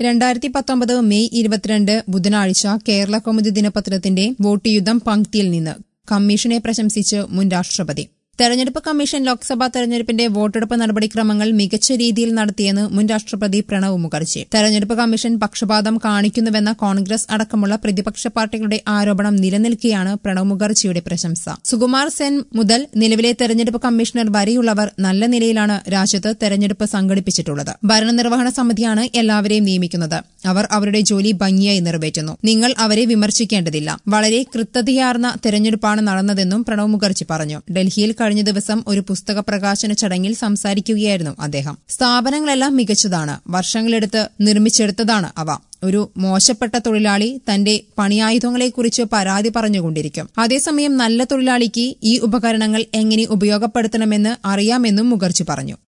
രണ്ടായിരത്തി പത്തൊമ്പത് മെയ് ഇരുപത്തിരണ്ട് ബുധനാഴ്ച കേരള കൗമുദി ദിനപത്രത്തിന്റെ വോട്ട് യുദ്ധം പങ്ക്തിയിൽ നിന്ന് കമ്മീഷനെ പ്രശംസിച്ച് മുൻ രാഷ്ട്രപതി തെരഞ്ഞെടുപ്പ് കമ്മീഷൻ ലോക്സഭാ തെരഞ്ഞെടുപ്പിന്റെ വോട്ടെടുപ്പ് നടപടിക്രമങ്ങൾ മികച്ച രീതിയിൽ നടത്തിയെന്ന് മുൻ രാഷ്ട്രപതി പ്രണവ് മുഖർജി തെരഞ്ഞെടുപ്പ് കമ്മീഷൻ പക്ഷപാതം കാണിക്കുന്നുവെന്ന കോൺഗ്രസ് അടക്കമുള്ള പ്രതിപക്ഷ പാർട്ടികളുടെ ആരോപണം നിലനിൽക്കെയാണ് പ്രണവ് മുഖർജിയുടെ പ്രശംസ സുകുമാർ സെൻ മുതൽ നിലവിലെ തെരഞ്ഞെടുപ്പ് കമ്മീഷണർ വരെയുള്ളവർ നല്ല നിലയിലാണ് രാജ്യത്ത് തെരഞ്ഞെടുപ്പ് സംഘടിപ്പിച്ചിട്ടുള്ളത് ഭരണനിർവഹണ സമിതിയാണ് എല്ലാവരെയും നിയമിക്കുന്നത് അവർ അവരുടെ ജോലി ഭംഗിയായി നിറവേറ്റുന്നു നിങ്ങൾ അവരെ വിമർശിക്കേണ്ടതില്ല വളരെ കൃത്യതയാർന്ന തെരഞ്ഞെടുപ്പാണ് നടന്നതെന്നും പ്രണവ് മുഖർജി പറഞ്ഞു ഡൽഹിയിൽ കഴിഞ്ഞ ദിവസം ഒരു പുസ്തക പ്രകാശന ചടങ്ങിൽ സംസാരിക്കുകയായിരുന്നു അദ്ദേഹം സ്ഥാപനങ്ങളെല്ലാം മികച്ചതാണ് വർഷങ്ങളെടുത്ത് നിർമ്മിച്ചെടുത്തതാണ് അവ ഒരു മോശപ്പെട്ട തൊഴിലാളി തന്റെ പണിയായുധങ്ങളെക്കുറിച്ച് പരാതി പറഞ്ഞുകൊണ്ടിരിക്കും അതേസമയം നല്ല തൊഴിലാളിക്ക് ഈ ഉപകരണങ്ങൾ എങ്ങനെ ഉപയോഗപ്പെടുത്തണമെന്ന് അറിയാമെന്നും മുഖർജി പറഞ്ഞു